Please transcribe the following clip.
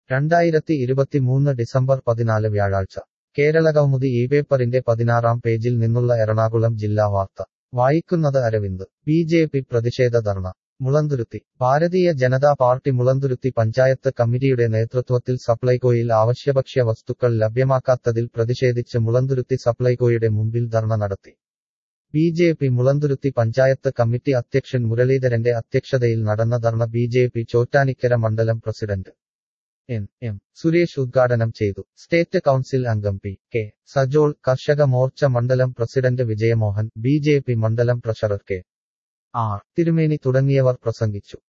രണ്ടായിരത്തി ഇരുപത്തിമൂന്ന് ഡിസംബർ പതിനാല് വ്യാഴാഴ്ച കേരളകൗമുദി ഈ പേപ്പറിന്റെ പതിനാറാം പേജിൽ നിന്നുള്ള എറണാകുളം ജില്ലാ വാർത്ത വായിക്കുന്നത് അരവിന്ദ് ബി ജെ പി പ്രതിഷേധ ധർണ മുളന്തുരുത്തി ഭാരതീയ ജനതാ പാർട്ടി മുളന്തുരുത്തി പഞ്ചായത്ത് കമ്മിറ്റിയുടെ നേതൃത്വത്തിൽ സപ്ലൈകോയിൽ അവശ്യഭക്ഷ്യ വസ്തുക്കൾ ലഭ്യമാക്കാത്തതിൽ പ്രതിഷേധിച്ച് മുളന്തുരുത്തി സപ്ലൈകോയുടെ മുമ്പിൽ ധർണ നടത്തി B J P Mulanthuruthy panchayat committee അധ്യക്ഷൻ മുരളീധരന്റെ അധ്യക്ഷതയിൽ നടന്ന ധർണ ബി ജെ പി ചോറ്റാനിക്കര മണ്ഡലം പ്രസിഡന്റ് എൻ എം സുരേഷ് ഉദ്ഘാടനം ചെയ്തു സ്റ്റേറ്റ് കൗൺസിൽ അംഗം പി കെ സജോൾ കർഷക മോർച്ച മണ്ഡലം president Vijayamohan B J P മണ്ഡലം ട്രഷറർ കെ ആർ തിരുമേനി തുടങ്ങിയവർ പ്രസംഗിച്ചു